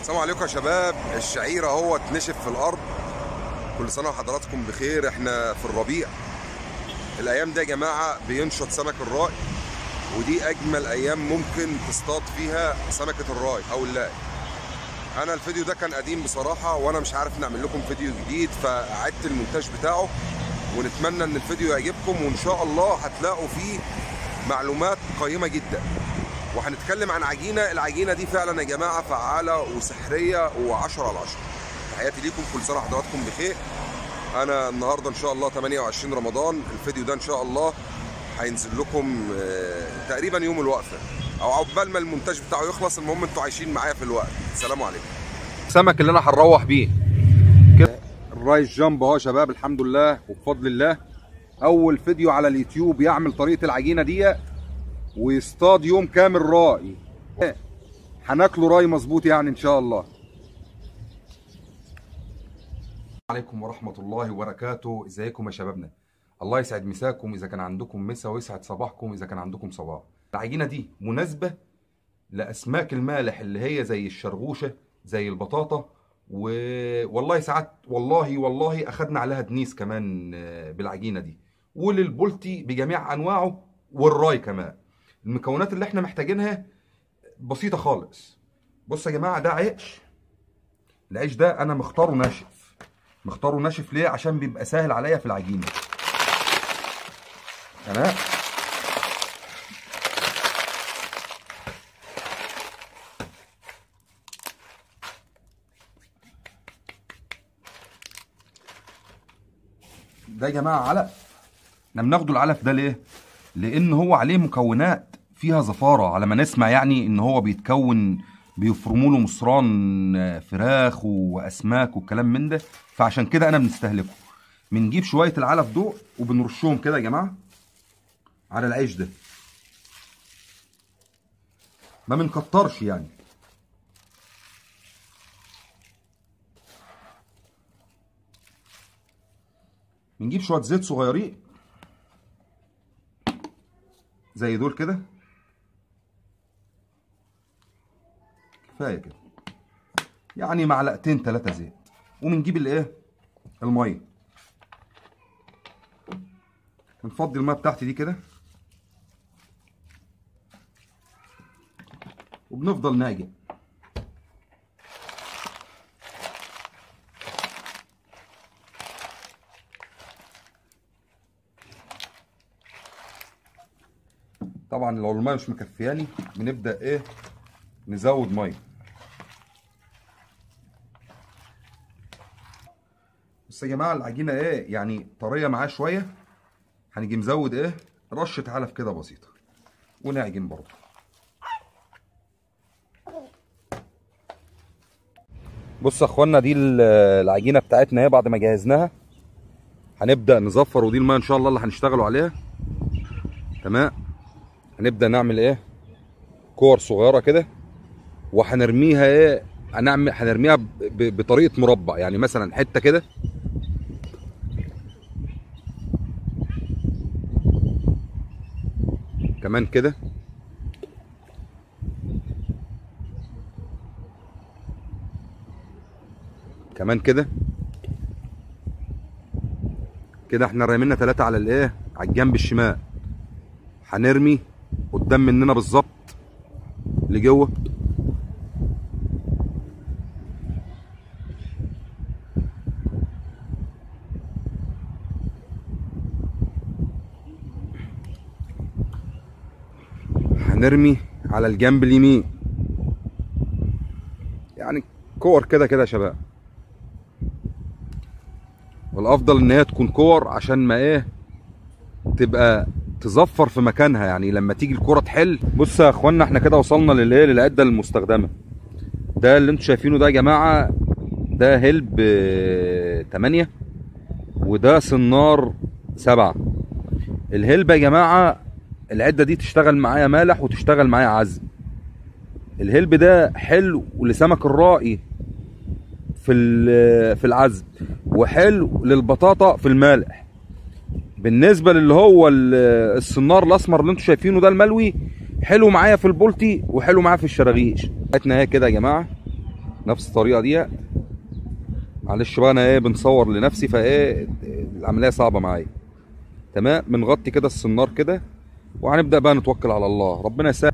السلام عليكم يا شباب الشعير اهو اتنشف في الارض كل سنه وحضراتكم بخير احنا في الربيع الايام دي يا جماعه بينشط سمك الراي ودي اجمل ايام ممكن تصطاد فيها سمكه الراي او اللاي انا الفيديو ده كان قديم بصراحه وانا مش عارف نعمل لكم فيديو جديد فعدت المونتاج بتاعه ونتمنى ان الفيديو يعجبكم وان شاء الله هتلاقوا فيه معلومات قيمه جدا وهنتكلم عن عجينه العجينه دي فعلا يا جماعه فعاله وسحريه و10 على 10 تحياتي ليكم كل سنه وحضراتكم بخير انا النهارده ان شاء الله 28 رمضان الفيديو ده ان شاء الله هينزل لكم آه، تقريبا يوم الوقفه او عقبال ما المونتاج بتاعه يخلص المهم انتوا عايشين معايا في الوقت السلام عليكم السمك اللي انا هنروح بيه كده الرايس جامب اهو يا شباب الحمد لله وبفضل الله اول فيديو على اليوتيوب يعمل طريقه العجينه دي ويصطاد يوم كامل راي هناكله راي مظبوط يعني ان شاء الله عليكم ورحمة الله وبركاته ازيكم يا شبابنا الله يسعد مساكم اذا كان عندكم مسا ويسعد صباحكم اذا كان عندكم صباح العجينة دي مناسبة لاسماك المالح اللي هي زي الشرغوشة زي البطاطا و... والله ساعات والله والله اخدنا عليها دنيس كمان آه، بالعجينة دي وللبولتي بجميع انواعه والراي كمان المكونات اللي احنا محتاجينها بسيطة خالص بص يا جماعة ده عيش العيش ده انا مختاره ناشف مختاره ناشف ليه عشان بيبقى سهل عليا في العجينة تمام ده يا جماعة علف احنا بناخده العلف ده ليه؟ لأن هو عليه مكونات فيها زفارة على ما نسمع يعني إن هو بيتكون بيفرموا له مصران فراخ وأسماك والكلام من ده فعشان كده أنا بنستهلكه بنجيب شوية العلف دول وبنرشهم كده يا جماعة على العيش ده ما بنكترش يعني بنجيب شوية زيت صغيرين زي دول كده كفايه كده يعني معلقتين ثلاثه زيت وبنجيب الايه الميه بنفضي الميه بتاعتي دي كده وبنفضل ناجي طبعا لو الميه مش مكفياني بنبدا ايه نزود ميه بس يا جماعه العجينه ايه يعني طريه معاه شويه هنيجي مزود ايه رشه علف كده بسيطه ونعجن برضه بص يا اخوانا دي ال- العجينه بتاعتنا اهي بعد ما جهزناها هنبدا نزفر ودي الميه ان شاء الله اللي هنشتغلوا عليها تمام هنبدا نعمل ايه كور صغيره كده وهنرميها ايه هنعمل هنرميها ب- ب- بطريقه مربع يعني مثلا حته كده كمان كده كمان كده كده احنا رمينا ثلاثة على الايه على الجنب الشمال هنرمي قدام مننا بالظبط لجوه هنرمي على الجنب اليمين يعني كور كده كده يا شباب والافضل ان هي تكون كور عشان ما ايه تبقى تزفر في مكانها يعني لما تيجي الكرة تحل بص يا اخوانا احنا كده وصلنا للايه للعده المستخدمه ده اللي انتوا شايفينه ده يا جماعه ده هلب 8 وده سنار 7 الهلب يا جماعه العده دي تشتغل معايا مالح وتشتغل معايا عزم الهلب ده حلو لسمك الرائي في ال- في العزم وحلو للبطاطا في المالح بالنسبه للي هو ال- السنار الاسمر اللي انتوا شايفينه ده الملوي حلو معايا في البولتي وحلو معايا في الشراغيش بتاعتنا اهي كده يا جماعه نفس الطريقه دي معلش بقى انا ايه بنصور لنفسي فايه العمليه صعبه معايا تمام بنغطي كده السنار كده وهنبدا بقى نتوكل على الله ربنا يسهل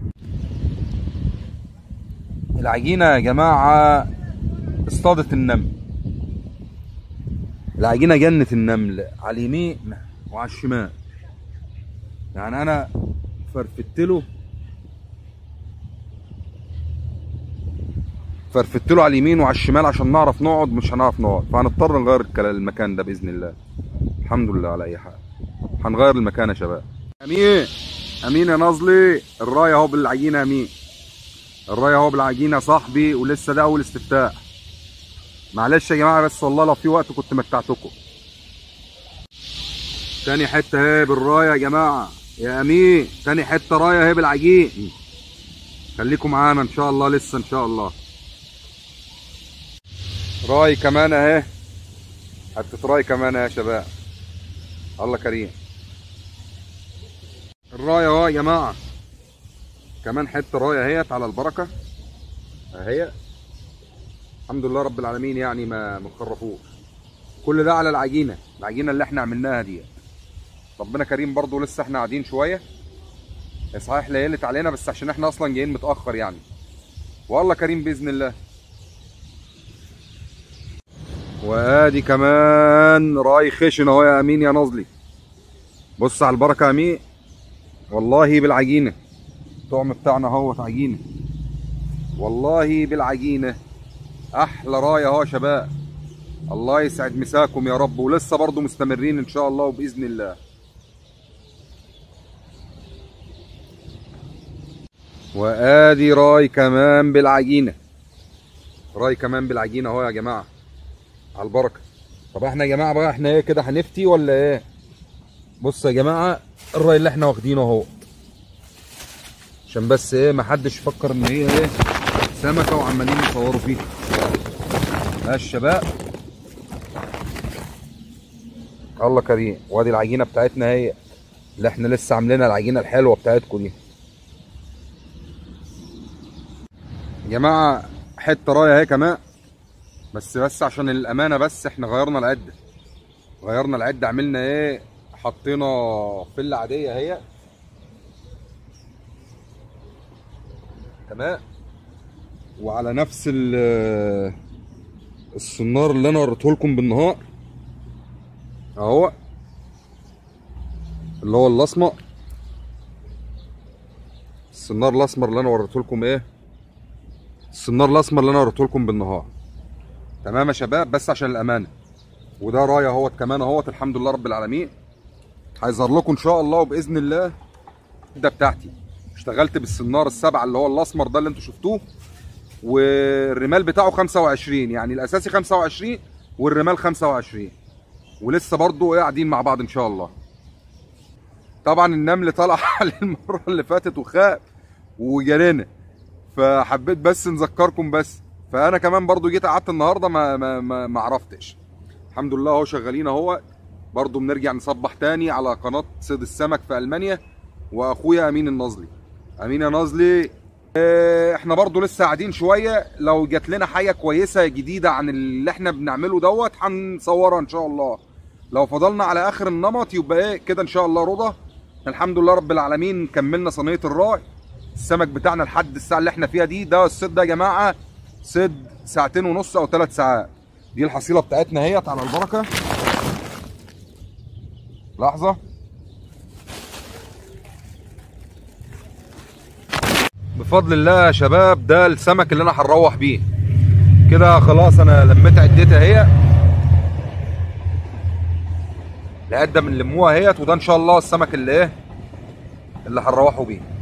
العجينه يا جماعه اصطادت النمل العجينه جنت النمل على اليمين وعلى الشمال يعني انا فرفدت له فرفدت له على اليمين وعلى الشمال عشان نعرف نقعد مش هنعرف نقعد فهنضطر نغير الكلا- المكان ده باذن الله الحمد لله على اي حال هنغير المكان يا شباب امين امين يا نازلي الرايه اهو بالعجينه امين الرايه اهو بالعجينه يا صاحبي ولسه ده اول استفتاح معلش يا جماعه بس والله لو في وقت كنت متعتكم تاني حته اهي بالرايه يا جماعه يا امين تاني حته رايه اهي بالعجين خليكم معانا ان شاء الله لسه ان شاء الله راي كمان اهي حته راي كمان اهي يا شباب الله كريم الرايه اهو يا جماعه كمان حته رايه اهيت على البركه اهي الحمد لله رب العالمين يعني ما ما تخرفوش كل ده على العجينه العجينه اللي احنا عملناها دي ربنا كريم برضو لسه احنا قاعدين شويه هي صحيح ليلت علينا بس عشان احنا اصلا جايين متاخر يعني والله كريم باذن الله وادي كمان راي خشن اهو يا امين يا نازلي بص على البركه يا امين والله بالعجينه الطعم بتاعنا اهوت عجينه والله بالعجينه احلى رايه اهو يا شباب الله يسعد مساكم يا رب ولسه برضو مستمرين ان شاء الله وباذن الله وادي راي كمان بالعجينه راي كمان بالعجينه اهو يا جماعه على البركه طب احنا يا جماعه بقى احنا ايه كده هنفتي ولا ايه بص يا جماعه الراي اللي احنا واخدينه اهو عشان بس ايه محدش يفكر ان هي ايه سمكه وعمالين يصوروا فيها ها الشباب الله كريم وادي العجينه بتاعتنا هي اللي احنا لسه عاملينها العجينه الحلوه بتاعتكم دي يا جماعه حته رايه اهي كمان بس بس عشان الامانه بس احنا غيرنا العده غيرنا العده عملنا ايه حطينا فله عاديه اهي تمام وعلى نفس ال- السنار اللي انا وريته لكم بالنهار اهو اللي هو الاسمر السنار الاسمر اللي انا وريته لكم ايه السنار الاسمر اللي انا وريته لكم بالنهار تمام يا شباب بس عشان الامانه وده رايه اهوت كمان اهوت الحمد لله رب العالمين هيظهر لكم ان شاء الله وباذن الله ده بتاعتي اشتغلت بالسنار السبعه اللي هو الاسمر ده اللي انتوا شفتوه والرمال بتاعه 25 يعني الاساسي 25 والرمال 25 ولسه برضو ايه قاعدين مع بعض ان شاء الله طبعا النمل طلع على المره اللي فاتت وخاف وجرينا فحبيت بس نذكركم بس فانا كمان برضو جيت قعدت النهارده ما ما ما, ما عرفتش الحمد لله اهو شغالين اهو برضو بنرجع نصبح تاني على قناه صيد السمك في المانيا واخويا امين النازلي امين يا نازلي إيه، احنا برضو لسه قاعدين شويه لو جات لنا حاجه كويسه جديده عن اللي احنا بنعمله دوت هنصورها ان شاء الله لو فضلنا على اخر النمط يبقى ايه كده ان شاء الله رضا الحمد لله رب العالمين كملنا صينيه الراي السمك بتاعنا لحد الساعه اللي احنا فيها دي ده الصيد ده يا جماعه صيد ساعتين ونص او ثلاث ساعات دي الحصيله بتاعتنا اهيت على البركه لحظه بفضل الله يا شباب ده السمك اللي انا هنروح بيه كده خلاص انا لميت عدتها اهي العده بنلموها اهيت وده ان شاء الله السمك اللي ايه اللي هنروحوا بيه